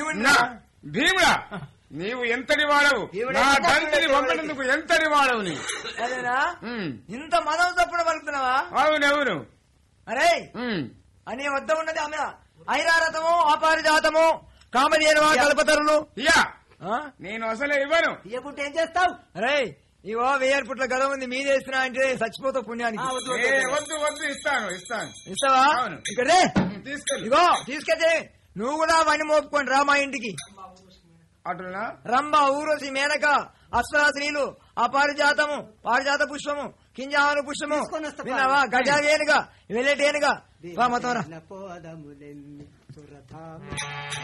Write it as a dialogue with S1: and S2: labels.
S1: భీముడు
S2: నా భీముడా నీవు ఎంతటి వాడవు
S1: భీముడు
S2: నా
S1: ఎంత
S2: తండ్రిని
S1: భీముడు
S2: పంపినందుకు ఎంతటి వాడవు నీ
S1: అదేనా
S2: ఉమ్.
S1: ఇంత మదం తప్పున పలుకుతున్నావా
S2: అవునవును
S1: అరే
S2: ఉమ్.
S1: అని వద్ద ఉన్నది ఆమె ఐరారథము అపారిజాతము కామధేనువా కల్పతరులు
S2: ఇయ్యా
S1: ఆ?
S2: నేను అసలే ఇవ్వను
S3: ఇవ్వకుంటే ఏం చేస్తావు
S1: అరే ఇవో వేయర్ పుట్ల గద ఉంది మీద వేస్తున్నా అంటే చచ్చిపోతావు పుణ్యానికి
S2: ఏ, వద్దు వద్దు ఇస్తాను ఇస్తాను
S1: ఇస్తావా
S2: అవును.
S1: ఇక్కడ రే.
S2: ఉమ్, తీసుకెళ్ళు
S1: ఇగో తీసుకెళ్తే నువ్వు కూడా వని మోపుకొని రా మా ఇంటికి
S2: అటునా
S1: రంభ ఊరోసి మేనక అశ్వరాశ్రీలు అపారిజాతము పారిజాత పుష్పము కింజాను పుష్పము
S3: తీసుకొని వస్తా
S1: విన్నావా గజావేనుగా వెళ్ళేటేనుగా వా మొత్తం రా
S3: పోదములెన్ని సురథాము